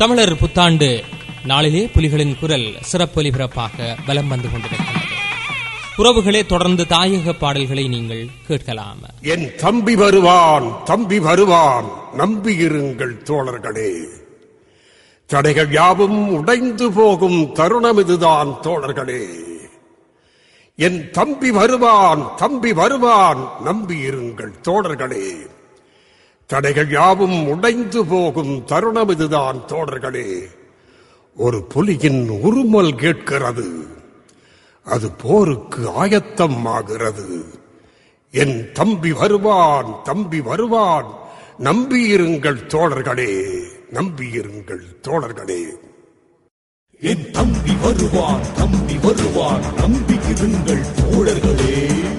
தமிழர் புத்தாண்டு நாளிலே புலிகளின் குரல் சிறப்பு ஒலிபரப்பாக பலம் வந்து கொண்டிருக்கிறது உறவுகளே தொடர்ந்து தாயக பாடல்களை நீங்கள் கேட்கலாம் என் தம்பி வருவான் தம்பி வருவான் நம்பியிருங்கள் தோழர்களே தடைகள் யாவும் உடைந்து போகும் தருணம் இதுதான் தோழர்களே என் தம்பி வருவான் தம்பி வருவான் நம்பியிருங்கள் தோழர்களே தடைகள் யாவும் உடைந்து போகும் தருணம் இதுதான் தோழர்களே ஒரு புலியின் உருமல் கேட்கிறது அது போருக்கு ஆயத்தம் ஆகிறது என் தம்பி வருவான் தம்பி வருவான் நம்பியிருங்கள் தோழர்களே நம்பியிருங்கள் தோழர்களே என் தம்பி வருவான் தம்பி வருவான் நம்பியிருங்கள் தோழர்களே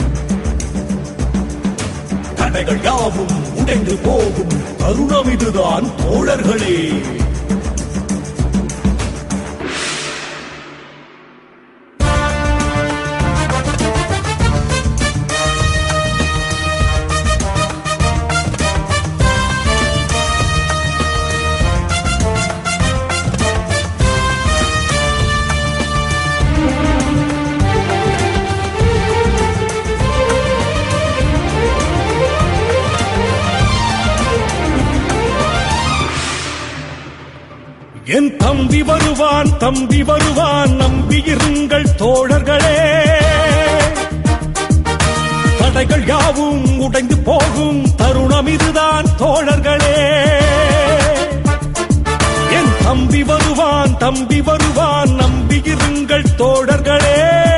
தடைகள் யாவும் உடைந்து போகும் தருணம் இதுதான் தோழர்களே என் தம்பி வருவான் தம்பி வருவான் நம்பியிருங்கள் தோழர்களே தடைகள் யாவும் உடைந்து போகும் தருணம் இதுதான் தோழர்களே என் தம்பி வருவான் தம்பி வருவான் நம்பியிருங்கள் தோழர்களே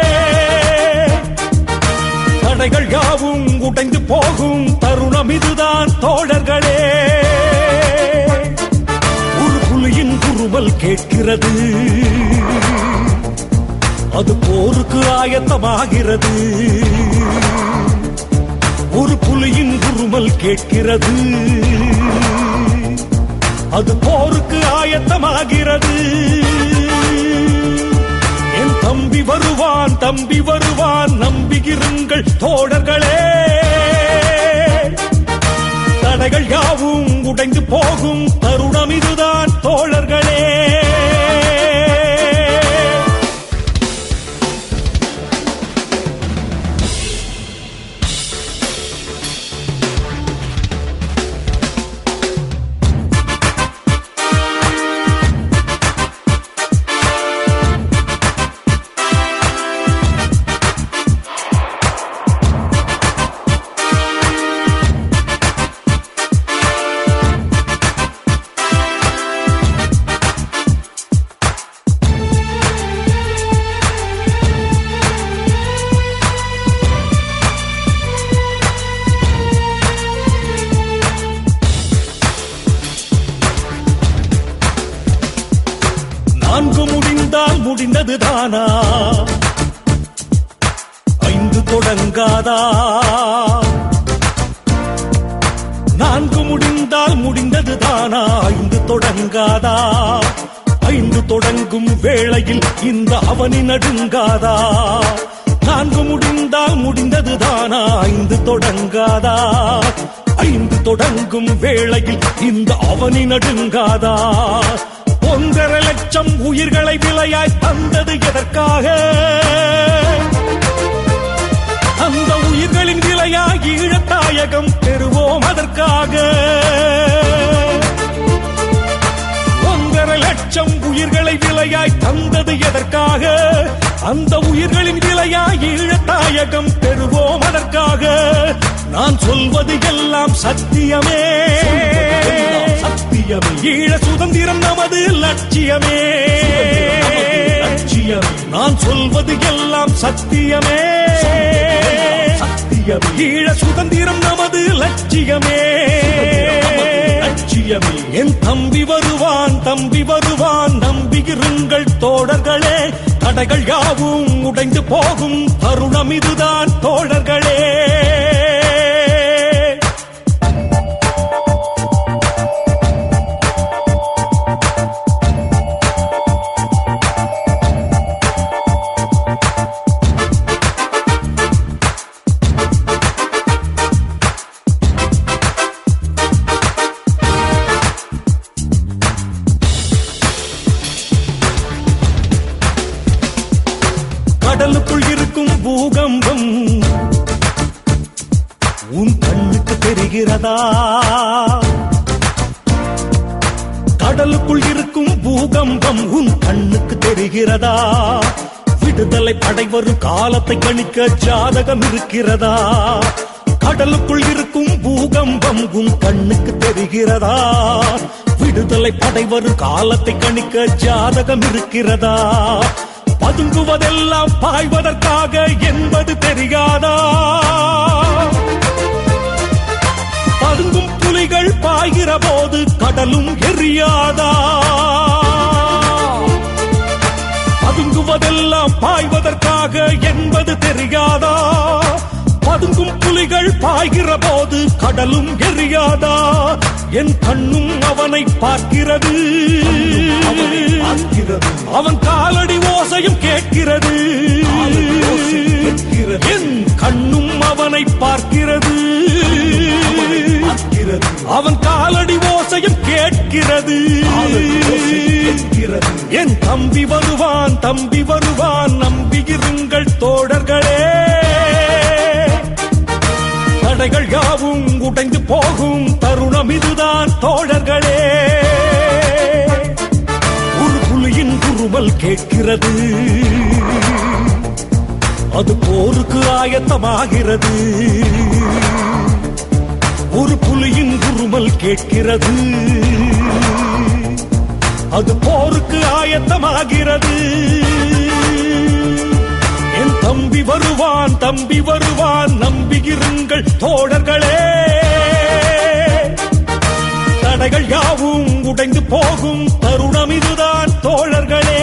தடைகள் யாவும் உடைந்து போகும் தருணம் இதுதான் தோழர்களே ஒரு புலியின் குருமல் கேட்கிறது அது போருக்கு ஆயத்தமாகிறது ஒரு புலியின் குருமல் கேட்கிறது அது போருக்கு ஆயத்தமாகிறது என் தம்பி வருவான் தம்பி வருவான் நம்பியிருங்கள் தோழர்களே தடைகள் யாவும் உடைந்து போகும் தருணம் இதுதான் தோழர்களே நான்கு முடிந்தால் முடிந்தது தானா ஐந்து தொடங்காதா நான்கு முடிந்தால் முடிந்தது தானா ஐந்து தொடங்காதா ஐந்து தொடங்கும் வேளையில் இந்த அவனி நடுங்காதா நான்கு முடிந்தால் முடிந்தது தானா ஐந்து தொடங்காதா ஐந்து தொடங்கும் வேளையில் இந்த அவனி நடுங்காதா ஒன்றரை லட்சம் உயிர்களை விலையாய் தந்தது எதற்காக அந்த உயிர்களின் விலையாய் ஈழத்தாயகம் பெறுவோம் அதற்காக ஒன்றரை லட்சம் உயிர்களை விலையாய் தந்தது எதற்காக அந்த உயிர்களின் விலையாய் ஈழத்தாயகம் பெறுவோம் அதற்காக நான் சொல்வது எல்லாம் சத்தியமே சத்தியமே ஈழ சுதந்திரம் நமது லட்சியமே லட்சியம் நான் சொல்வது எல்லாம் சத்தியமே சத்தியம் ஈழ சுதந்திரம் நமது லட்சியமே லட்சியமே என் தம்பி வருவான் தம்பி வருவான் நம்பியிருங்கள் தோழர்களே தடைகள் யாவும் உடைந்து போகும் தருணம் இதுதான் தோழர்களே தெரிகிறதா கடலுக்குள் இருக்கும் பூகம்பம் உன் கண்ணுக்கு தெரிகிறதா விடுதலை படை வரும் காலத்தை கணிக்க ஜாதகம் இருக்கிறதா கடலுக்குள் இருக்கும் பூகம்பம் உன் கண்ணுக்கு தெரிகிறதா விடுதலை படை வரும் காலத்தை கணிக்க ஜாதகம் இருக்கிறதா பதுங்குவதெல்லாம் பாய்வதற்காக என்பது தெரியாதா பதுங்கும் புலிகள் பாய்கிற போது கடலும் எரியாதா பதுங்குவதெல்லாம் பாய்வதற்காக என்பது தெரியாதா பதுங்கும் புலிகள் பாய்கிற போது கடலும் எரியாதா என் கண்ணும் அவனை பார்க்கிறது அவன் காலடி ஓசையும் கேட்கிறது என் கண்ணும் அவனை பார்க்கிறது அவன் காலடி ஓசையும் கேட்கிறது என் தம்பி வருவான் தம்பி வருவான் நம்பியிருங்கள் தோழர்களே தடைகள் யாவும் உடைந்து போகும் தருணம் இதுதான் தோழர்களே ஒரு புலியின் குருமல் கேட்கிறது அது போருக்கு ஆயத்தமாகிறது ஒரு புலியின் குருமல் கேட்கிறது அது போருக்கு ஆயத்தமாகிறது என் தம்பி வருவான் தம்பி வருவான் நம்பியிருங்கள் தோழர்களே தடைகள் யாவும் உடைந்து போகும் தருணம் இதுதான் தோழர்களே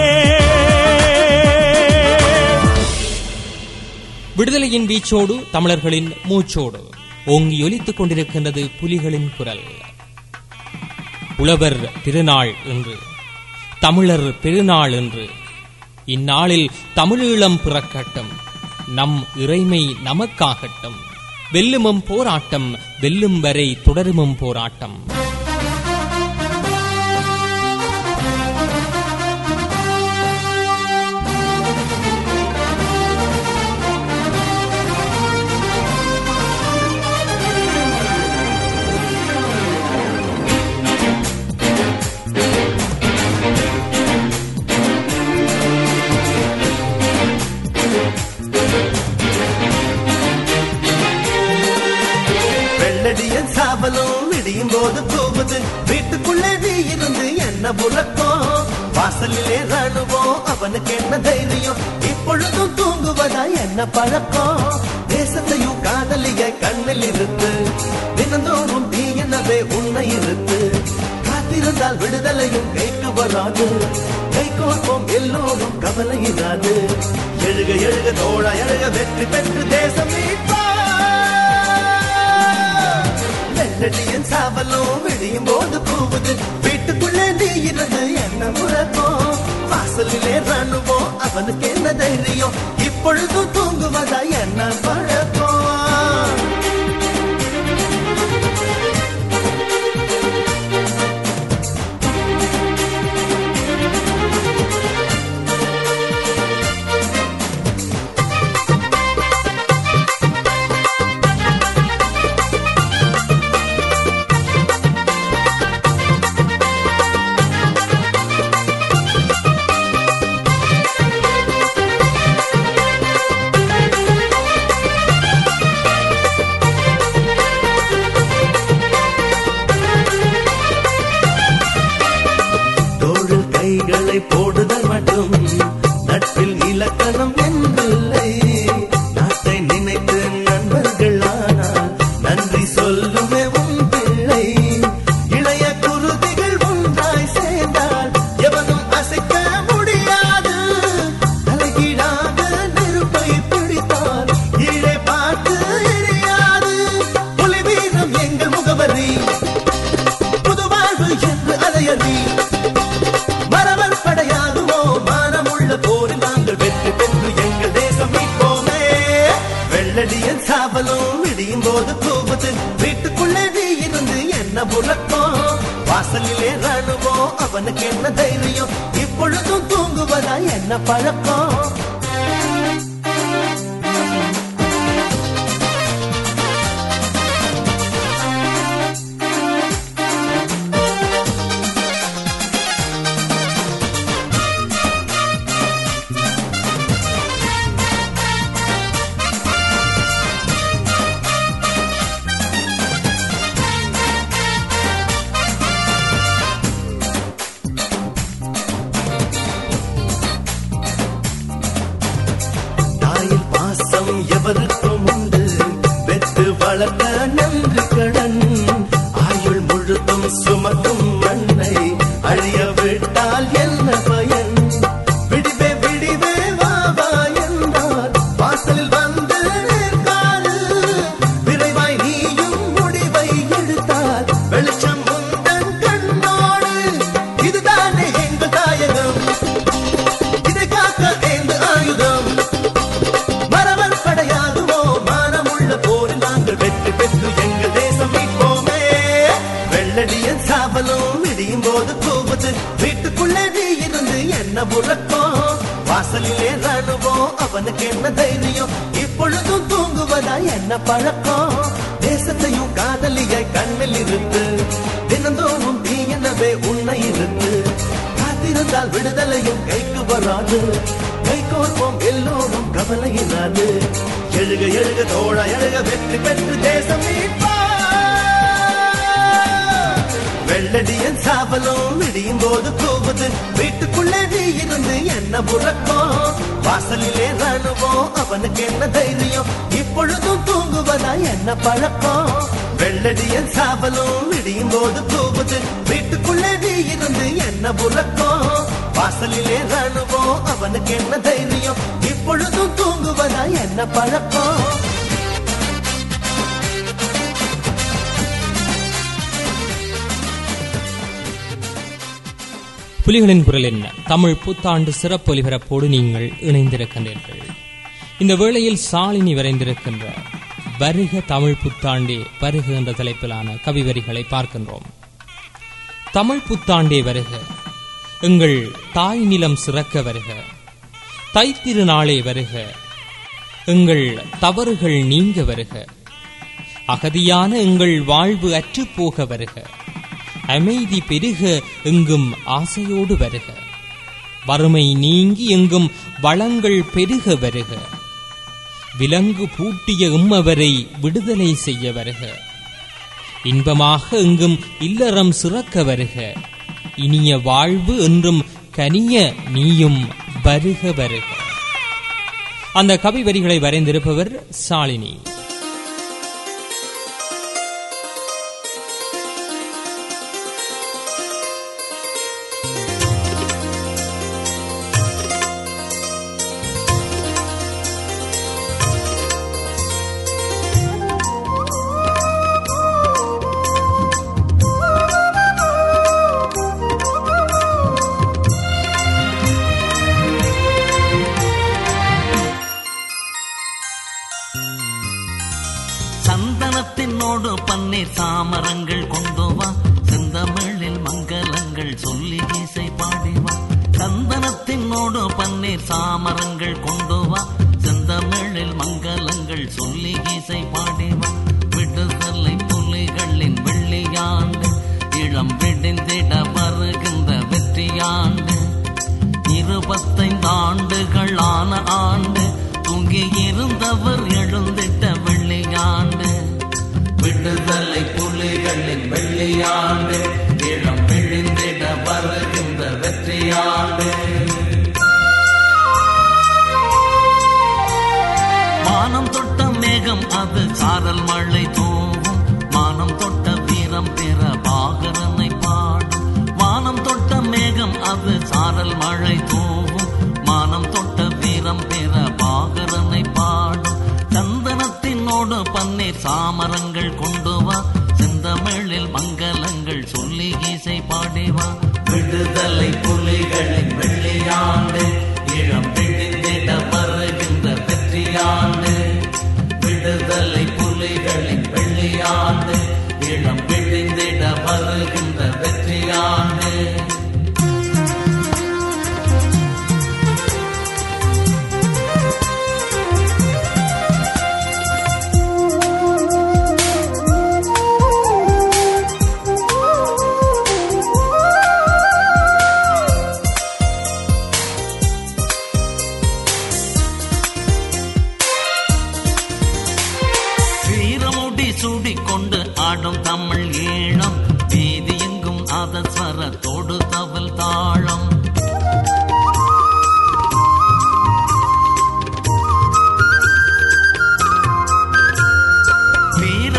விடுதலையின் வீச்சோடு தமிழர்களின் மூச்சோடு ஓங்கி ஒலித்துக் கொண்டிருக்கின்றது புலிகளின் குரல் உழவர் திருநாள் என்று தமிழர் பெருநாள் என்று இந்நாளில் தமிழீழம் பிறக்கட்டும் நம் இறைமை நமக்காகட்டும் வெல்லுமம் போராட்டம் வெல்லும் வரை தொடருமம் போராட்டம் வெள்ளடியன் சாவலும் விடியும் போது போகுது வீட்டுக்குள்ளே நீ இருந்து என்ன புலப்போம் வாசலிலே ராணுவோம் அவனுக்கு என்ன தைரியம் இப்பொழுதும் தூங்குவதா என்ன பழக்கம் தேசத்தையும் காதலிய கண்ணில் இருந்து தினந்தோறும் நீ என்னவே உண்மை இருந்து காத்திருந்தால் விடுதலையும் கைக்கு வராது கை கோர்ப்போம் எல்லோரும் கவலை இராது எழுக எழுக தோழ எழுக வெற்றி பெற்று தேசம் மீட்பா வெள்ளடியன் சாவலும் விடியும் போது போகுது வீட்டுக்குள்ளே நீ இருந்து என்ன முழக்கம் வாசலிலே ராணுவோம் அவனுக்கு என்ன தைரியம் இப்பொழுதும் தூங்குவதா என்ன பழக்கம் தோழில் கைகளை போடுதல் மட்டும் நட்பில் இலக்கணம் என்றில்லை நாட்டை நினைத்து நண்பர்கள் ஆனால் நன்றி சொல்லுமே உன் பிள்ளை இளைய குருதிகள் ஒன்றாய் சேர்ந்தால் எவனும் அசைக்க முடியாது தலைகீழாக நெருப்பை பிடித்தால் ஈழை பார்த்து எரியாது புலி வீரம் எங்கள் முகவரி புது வாழ்வு என்று அலையறி மரவர் படையாகுமோ மானமுள்ள போரில் நாங்கள் வெற்றி பெற்று எங்கள் தேசம் மீட்போமே வெள்ளடியன் சாவலும் விடியும் போது போவது வீட்டுக்குள்ளே நீ இருந்து என்ன புலப்போம் வாசலிலே ராணுவோம் அவனுக்கு என்ன தைரியம் இப்பொழுதும் தூங்குவதா என்ன பழக்கம் வளர்த்த நன்றி கடன் ஆயுள் முழுதும் சுமக்கும் மண்ணை அழிய விட்டால் என்ன பயன் விடிவே விடிவே வா வா என்றார் வாசலில் வந்து நிற்காது விரைவாய் நீயும் முடிவை எடுத்தால் வெளிச்சம் முந்தன் கண்ணோடு இதுதானே எங்கள் தாயகம் இதை காக்க ஏந்து ஆயுதம் மரவர் படையாகுமோ மானமுள்ள போரில் நாங்கள் வெற்றி பெற்று எங்கள் தேசம் மீட்போமே வெள்ளடியன் சாவலும் விடியும் போது கூவுது வீட்டுக்குள்ளே நீ இருந்து என்ன உறக்கம் வாசலிலே ராணுவோம் அவனுக்கு என்ன தைரியம் இப்பொழுதும் தூங்குவதா என்ன பழக்கம் தேசத்தையும் காதலியை கண்ணில் இருந்து தினந்தோறும் நீ என்னவே உன்னை இருந்து காத்திருந்தால் விடுதலையும் கைக்கு வராது கை கோர்ப்போம் எல்லோரும் கவலையினாது எழுக எழுக தோழ எழுக வெற்றி பெற்று தேசம் மீட்பா வெள்ளடியன் சாவலும் விடியும் போது கூவுது வீட்டுக்குள்ளே நீ இருந்து என்ன உறக்கம் வாசலிலே ராணுவோம் அவனுக்கு என்ன தைரியம் இப்பொழுதும் தூங்குவதா என்ன பழக்கம் வெள்ளடியன் சாவலும் விடியும் போது கூவுது வீட்டுக்குள்ளே நீ இருந்து என்ன உறக்கம் வாசலிலே ராணுவோம் அவனுக்கு என்ன தைரியம் இப்பொழுதும் தூங்குவதா என்ன பழக்கம் புலிகளின் குரலின் தமிழ் புத்தாண்டு சிறப்பு ஒலிபரப்போடு நீங்கள் இணைந்திருக்கின்றீர்கள் இந்த வேளையில் சாலினி வரைந்திருக்கின்ற வருக தமிழ் புத்தாண்டே வருக என்ற தலைப்பிலான கவிவரிகளை பார்க்கின்றோம் தமிழ் புத்தாண்டே வருக எங்கள் தாய் நிலம் சிறக்க வருக தைத்திருநாளே வருக எங்கள் தவறுகள் நீங்க வருக அகதியான எங்கள் வாழ்வு அற்றுப்போக வருக அமைதி பெருக எங்கும் ஆசையோடு வருக வறுமை நீங்கி எங்கும் வளங்கள் பெருக வருக விலங்கு பூட்டிய எம்மவரை விடுதலை செய்ய வருக இன்பமாக எங்கும் இல்லறம் சிறக்க வருக இனிய வாழ்வு என்றும் கனிய நீயும் வருக வருக அந்த கவி வரிகளை வரைந்திருப்பவர் சாலினி சந்தனத்தினோடு பன்னீர் சாமரங்கள் கொண்டு வா செந்தமிழில் மங்களங்கள் சொல்லி இசை பாடி வா சந்தனத்தினோடு பன்னீர் சாமரங்கள் கொண்டு வா செந்தமிழில் மங்களங்கள் சொல்லி இசை பாடி வா விடுதலை புலிகளின் வெள்ளியாண்டு இளம் விடிந்திட வருகின்ற வெற்றியாண்டு இருபத்தைந்து ஆண்டுகள் ஆன ஆண்டு தூங்கி இருந்தவர் எழுந்திட்ட வெள்ளியாண்டு விடுதலை புலிகளின் வெள்ளியாண்டு இளம் விழிந்திட வருகின்ற வெற்றியாண்டு வானம் தொட்ட மேகம் அது சாரல் மழை தூவும் மானம் தொட்ட வீரம் பெற பாகரனை பாடும் வானம் தொட்ட மேகம் அது சாரல் மழை தூவும் மானம் தொட்ட வீரம் பெற பாகரனை பாடும் சந்தனத்தினோடு பன்னீர் சாமரங்கள் கொண்டு வா செந்தமிழில் மங்களங்கள் சொல்லி இசை பாடி வா விடுதலை புலிகளின் வெள்ளியாண்டு இளம் விழுந்திட வருகின்ற வெற்றியாண்டு விடுதலை புலிகளின் வெள்ளியாண்டு இளம் விழுந்திட வருகின்ற வெற்றியாண்டு வீரமுடி சூடிக்கொண்டு ஆடும் தமிழ் ஈழம் வீதி எங்கும் அதஸ்வரத்தோடு தவல் தாளம் வீர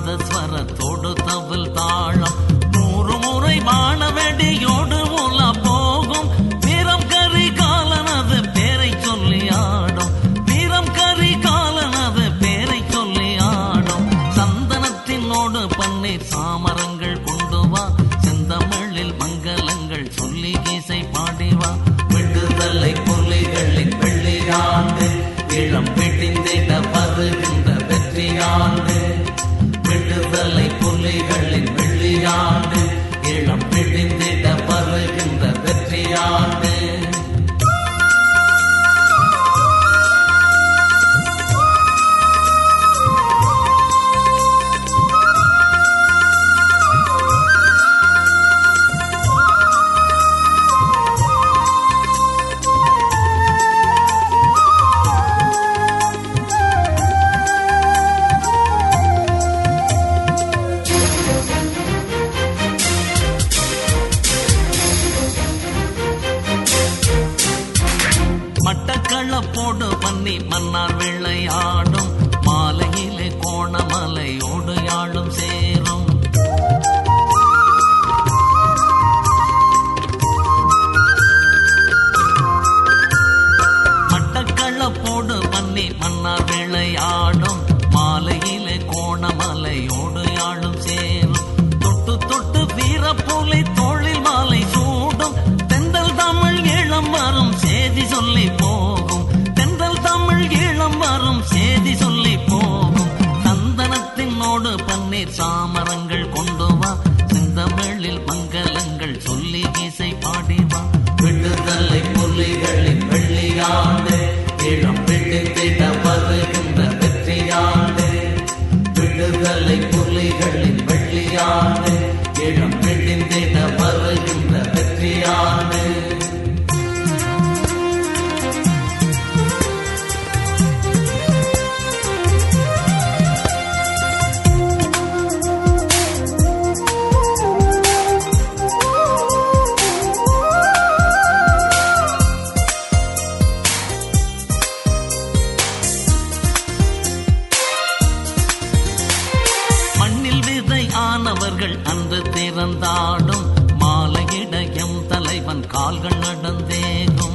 நாதஸ்வரத்தோடு தவில் தாளம் நூறு முறை வாழ வெடியோடு உலா போகும் வீரம் கரி காலனது பேரை சொல்லி ஆடும் வீரம் கரி காலனது பேரை சொல்லி ஆடும் சந்தனத்தினோடு பன்னீர் சாமரங்கள் கொண்டு வா செந்தமிழில் மங்களங்கள் சொல்லி இசை பாடி வா விடுதலை புலிகளின் வெள்ளியாண்டு இளம் பிடிந்திட வருகின்ற வெற்றியாண்டு விடுதலை புலிகளின் வெள்ளியாண்டு இளம் பிடிந்திட வருகின்ற வெற்றியாண்டு மட்டக்களப்போடு பண்ணி மன்னார் விளையாடும் மாலையிலே கோணமலையோடு யாழும் சேரும் மட்டக்களப்போடு பண்ணி மன்னார் விளையாடும் மாலையிலே கோணமலையோடு யாழும் சேரும் தொட்டு தொட்டு வீரப்புலை தோளில் மாலை சூடும் தென்றல் தமிழ் இளம் வரும் சேதி சொல்லி போகும் தென்றல் தமிழ் இளம் வரும் சேதி சொல்லி போகும் சந்தனத்தினோடு பன்னீர் சாமரங்கள் கொண்டு வா செந்தமிழில் மங்களங்கள் சொல்லி இசை பாடி வா விடுதலை புலிகளின் வெள்ளியாண்டு இளம் பிடித்திட வருகின்ற வெற்றியாண்டு விடுதலை புலிகளின் வெள்ளியாண்டு இளம் பிடித்திட வருகின்ற வெற்றியாண்டு மண்ணில் விதை ஆனவர்கள் அன்று திறந்தாடும் மாலையிட எம் தலைவன் கால்கள் நடந்தேகும்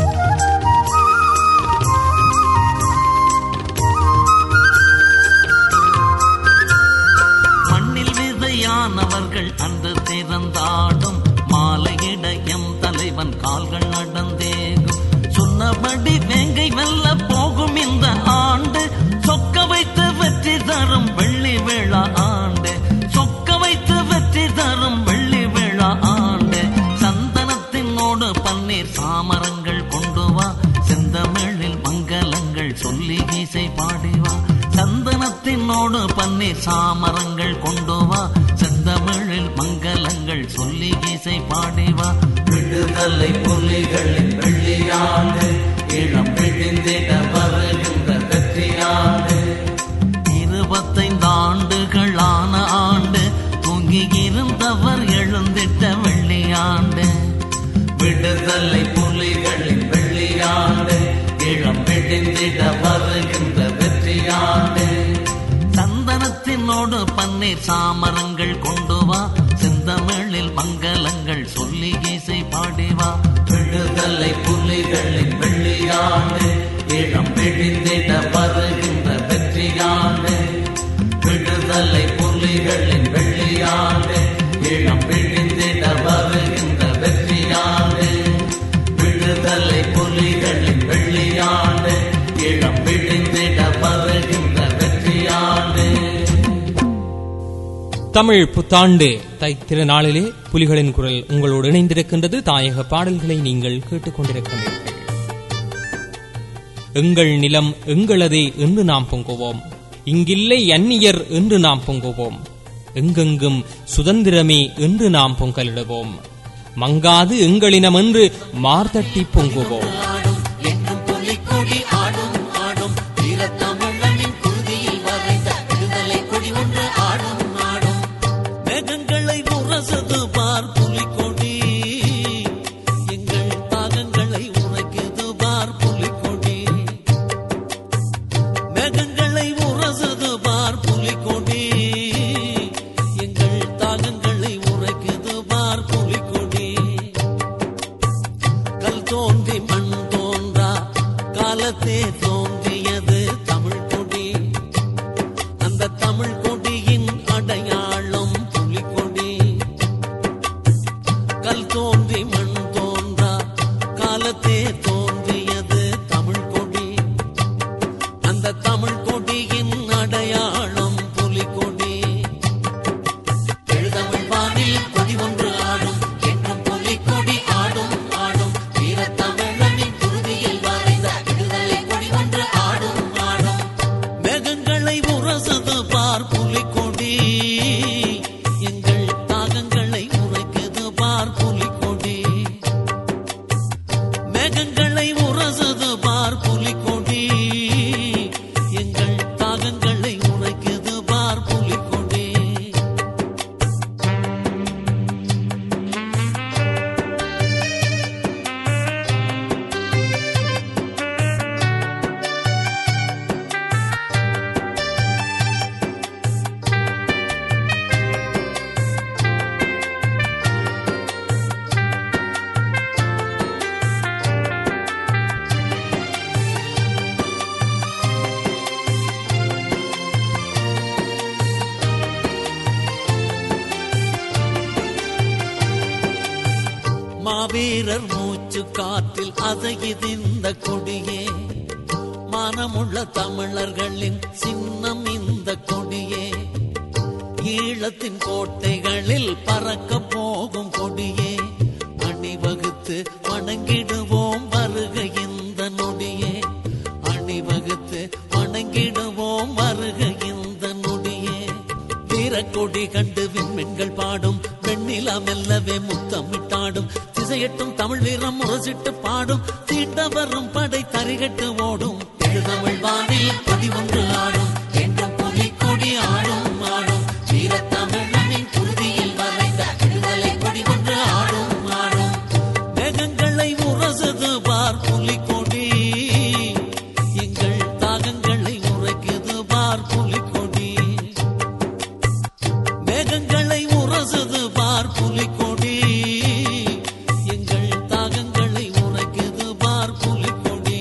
மண்ணில் விதையானவர்கள் அன்று திறந்தாடும் மாலையிட எம் தலைவன் கால்கள் நடந்தேகும் சொன்னபடி வேங்கை வெல்ல போகும் இந்த ஆண்டு சொக்க வைத்து வெற்றி தரும் வெள்ளி விழா ஆண்டு சொக்க வைத்து வெற்றி தரும் வெள்ளி விழா ஆண்டு சந்தனத்தினோடு பன்னீர் சாமரங்கள் கொண்டு வா செந்தமிழில் மங்களங்கள் சொல்லி இசை பாடி வா சந்தனத்தினோடு பன்னீர் சாமரங்கள் கொண்டு வா செந்தமிழில் மங்களங்கள் சொல்லி இசை பாடி வா விடுதலை புலிகளின் வெள்ளியாண்டு இளம் பிடிந்திட வருகின்ற வெற்றியாண்டு இருபத்தைந்து ஆண்டுகளான ஆண்டு தூங்கி இருந்தவர் எழுந்திட்ட வெள்ளியாண்டு விடுதலை புலிகளின் வெள்ளியாண்டு இளம் பிடிந்திட வருகின்ற வெற்றியாண்டு சந்தனத்தினோடு பன்னீர் சாமரங்கள் கொண்டு வா செந்தமிழில் மங்களங்கள் சொல்லி இசை பாடி வா விடுதலை புலிகளின் வெள்ளியாண்டு இளம் பிடிந்திட வருகின்ற வெற்றியாண்டு விடுதலை புலிகளின் வெள்ளியாண்டு இளம் பிடிந்திட வருகின்ற வெற்றியாண்டு விடுதலை புலிகளின் வெள்ளியாண்டு இளம் பிடிந்திட வருகின்ற வெற்றியாண்டு தமிழ் புத்தாண்டு தை திருநாளிலே புலிகளின் குரல் உங்களோடு இணைந்திருக்கின்றது தாயக பாடல்களை நீங்கள் கேட்டுக்கொண்டிருக்கின்றீர்கள் எங்கள் நிலம் எங்களதே என்று நாம் பொங்குவோம் இங்கில்லை அந்நியர் என்று நாம் பொங்குவோம் எங்கெங்கும் சுதந்திரமே என்று நாம் பொங்கலிடுவோம் மங்காது எங்களினம் என்று மார்தட்டி பொங்குவோம் எங்கும் புலிக்கொடி ஆடும் ஆடும் வீரத்தமிழனின் குருதியில் வரைந்த விடுதலை கொடி ஒன்று ஆடும் ஆடும் மேகங்களை முரசது பார் புலிக்கொடி எங்கள் தாகங்களை உரைக்குது பார் புலிக்கொடி மேகங்களை முரசது பார் புலிக்கொடி மாவீரர் மூச்சு காற்றில் அசையுது இந்த கொடியே மனமுள்ள தமிழர்களின் சின்னம் இந்த கொடியே ஈழத்தின் கோட்டைகளில் பறக்க போகும் கொடியே அணிவகுத்து வணங்கிடுவோம் வருக இந்த நொடியே அணிவகுத்து வணங்கிடுவோம் வருக இந்த நொடியே வீரக்கொடி கண்டு விண்மீன்கள் பாடும் வெண்ணிலா மெல்லவே முத்தமிட்டாடும் திசையட்டும் தமிழ் வீரம் முரசிட்டு பாடும் தீண்ட வரும் படை தரிகட்டு ஓடும் எழுதமிழ் வானில் கொடி ஒன்று ஆடும் என்றும் புலி கொடி ஆடும் ஆடும் வீரத்தமிழனின் குருதியில் வரைந்த விடுதலை கொடி ஒன்று ஆடும் ஆடும் மேகங்களை உரசது பார் புலி கொடி எங்கள் தாகங்களை உரைக்குது பார் புலி கொடி மேகங்களை உரசது பார் புலி கொடி எங்கள் தாகங்களை உரைக்குது பார் புலி கொடி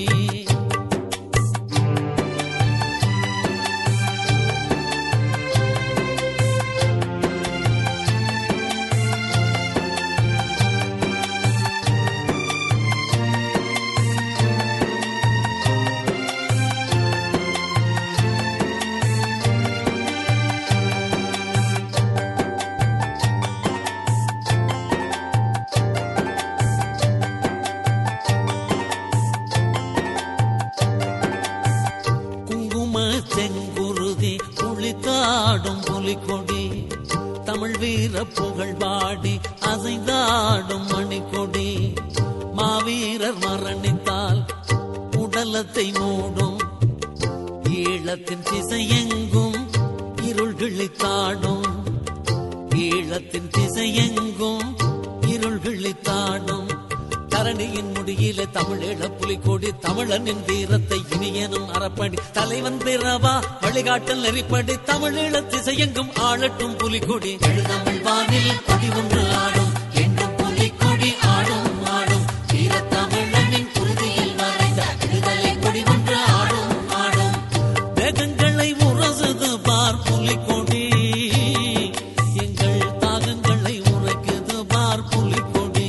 குங்கும செங்குருதி குளித்தாடும் புலிக்கொடி தமிழ் வீர புகழ் பாடி அசைந்தாடும் மணிக்கொடி மாவீரர் மரணித்தால் உடலத்தை மூடும் ஈழத்தின் திசையெங்கும் இருள் கிழித்தாடும் ஈழத்தின் திசையெங்கும் இருள் கிழித்தாடும் தரணியின் முடியிலே தமிழீழ புலிகொடி தமிழனின் வீரத்தை இனியனும் அறப்படி தலைவன் பிறவா வழிகாட்டல் நெறிப்படி தமிழீழ திசையெங்கும் ஆளட்டும் புலிகொடி எழுதமிழ் வானில் கொடி ஒன்று ஆடும் என்றும் புலிகொடி ஆடும் ஆடும் வீரத்தமிழனின் குருதியில் மறைந்த விடுதலை கொடி ஒன்று ஆடும் ஆடும் வேகங்களை உரசுது பார் புலிகொடி எங்கள் தாகங்களை உரைக்குது பார் புலிகொடி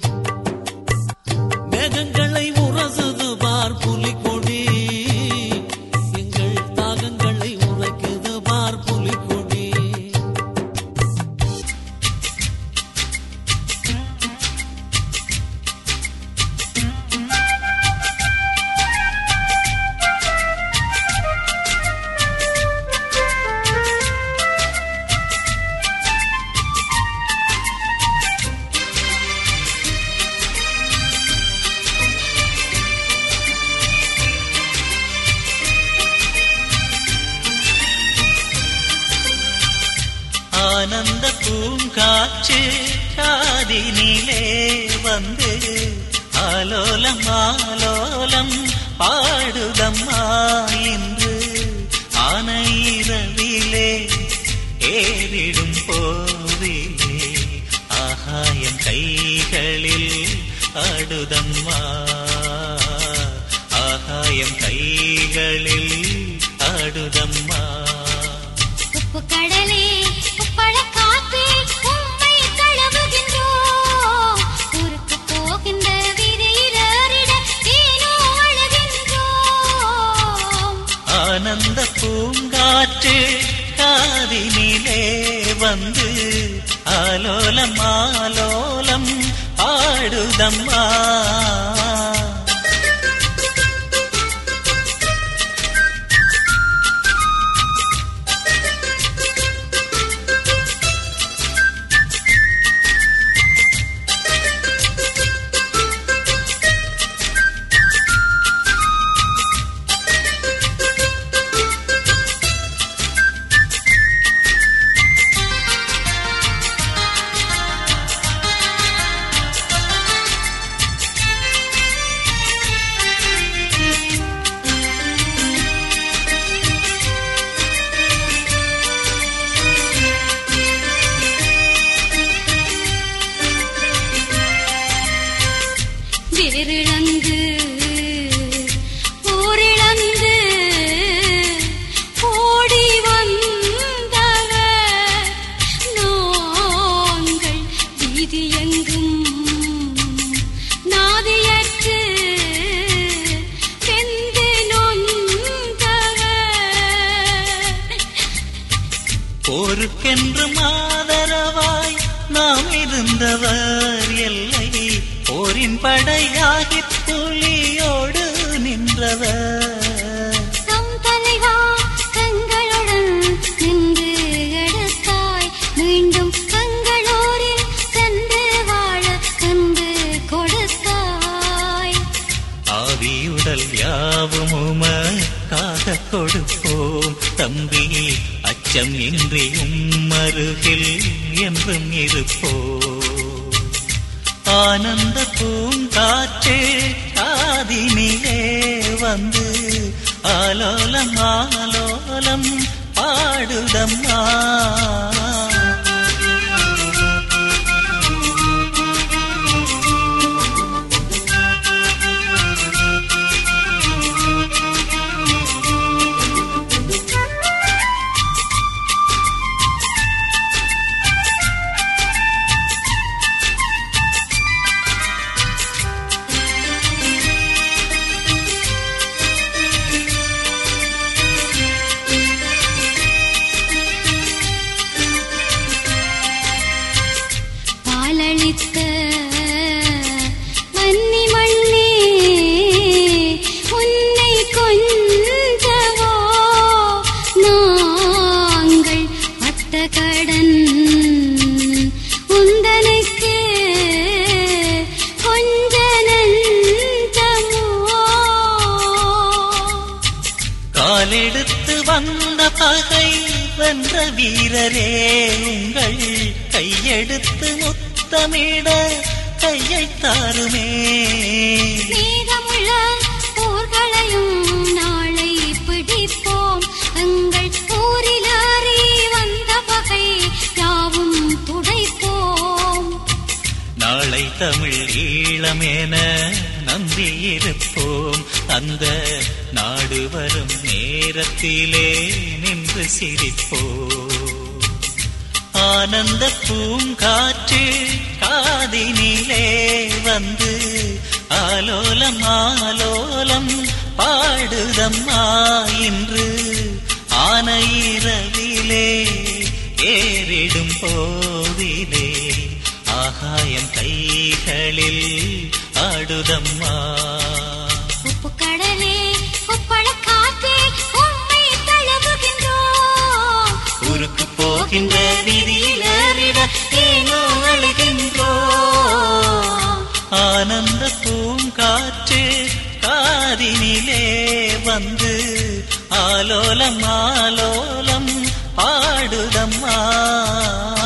மேகங்களை உரசுது பார் புலிகொடி எங்கள் தாகங்களை உரைக்குது பார் புலிகொடி ஆனந்த பூங்காற்று காதினிலே வந்து ஆலோலம் ஆலோலம் பாடுதம்மா இன்று ஆனையிரவிலே ஏறிடும் போதிலே ஆகாயம் கைகளில் ஆடுதம்மா ஆகாயம் கைகளில் ஆடுதம்மா உப்பு கடலே உப்பள காத்தே உம்மை தழுவுகின்றோம் ஊருக்கு போகின்ற வீதியிலறிட ஏனோ அழுகின்றோம் ஆனந்த பூங்காற்று காதினிலே வந்து ஆலோலம் ஆலோலம் பாடுதம்மா போருக்கென்று மாதரவாய் நாம் இருந்தவர் எல்லை போரின் படையாகி புலியோடு நின்றவர் நம் தலைவா தங்களுடன் நின்று எடுத்தாய் மீண்டும் தங்களூரில் சென்று வாழ கண்டு கொடுத்தாய் ஆவியுடல் யாவும் உமக்காக கொடுப்போம் தம்பி அச்சம் இன்றி உம்மருகில் என்றும் இருப்போம் ஆனந்த பூங்காற்றே காதினிலே வந்து ஆலோலம் ஆலோலம் பாடுதம்மா பாலளித்த மன்னி மண்ணே உன்னை கொஞ்சவோ நாங்கள் பட்ட கடன் உந்தனுக்கு கொஞ்ச நஞ்சமோ காலெடுத்து வந்த பகை வென்ற வீரரே உங்கள் கையெடுத்து முத்தமிட கையை தாருமே மீதமுள்ள போர்களையும் நாளை பிடிப்போம் எங்கள் ஊரிலாரி வந்த பகை யாவும் துடைப்போம் நாளை தமிழ் ஈழமென நம்பியிருப்போம் அந்த நாடு வரும் நேரத்திலே நின்று சிரிப்போம் ஆனந்த பூங்காற்று காதினிலே வந்து ஆலோலம் ஆலோலம் பாடுதம்மா இன்று ஆனையிரவிலே ஏறிடும் போதிலே ஆகாயம் கைகளில் ஆடுதம்மா உப்பு கடலே உப்பள காற்றே உம்மை தழுவுகின்றோம் ஊருக்கு போகின்ற வீதியில் ஏறிட ஏனோ அழுகின்றோம் ஆனந்த பூங்காற்று காதினிலே வந்து ஆலோலம் ஆலோலம் பாடுதம்மா